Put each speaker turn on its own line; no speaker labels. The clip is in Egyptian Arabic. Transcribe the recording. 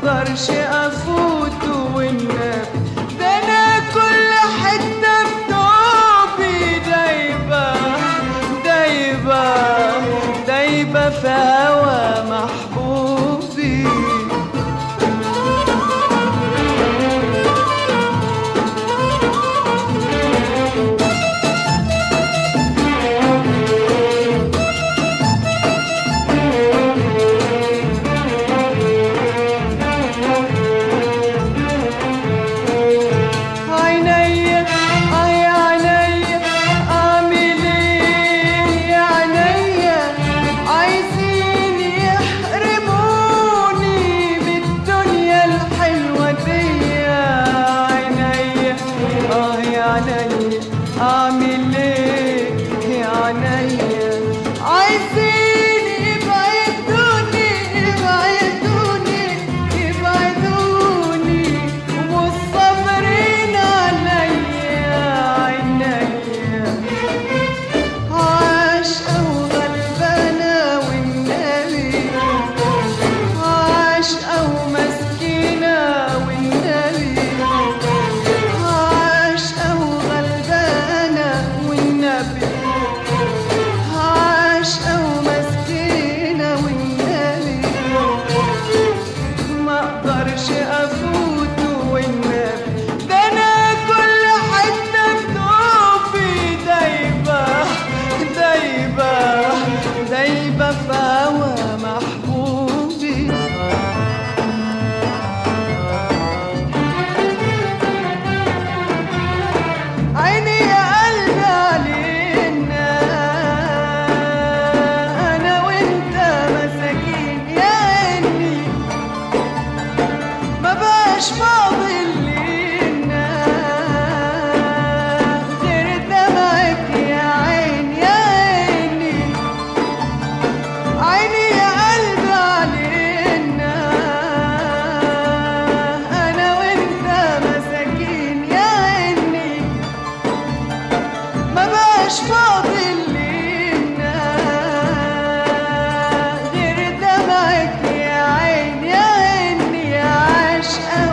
اقدرش افوته والنبي ده انا كل حته في توبي دايبه دايبه دايبه في هوا محبوبي عينيا اه يا عينيا اعمل ايه يا عينيا عايزين يحرموني من الدنيا الحلوة دي عينيا اه يا عينيا اعمل ايه يا عينيا عايزين يبعدوني يبعدوني يبعدوني والصابرين عليا عينيا عاشقة وغلبانة والنبي عاشقة ومسكينة والنبي عاشقة وغلبانة والنبي عاشقة ومسكينة والنبي ما اقدرش افوته والنبي ده انا كل حته في توبي دايبه دايبه دايبه في هوا محبوبي عيني يا قلبي علينا انا وانت مساكين يا عيني ما بقاش فاضل لينا غير دمعك يا عين يا عيني عيني يا قلبي علينا انا وانت مساكين يا عيني ما بقاش فاضل لينا غير دمعك يا عين يا عيني يا عشقة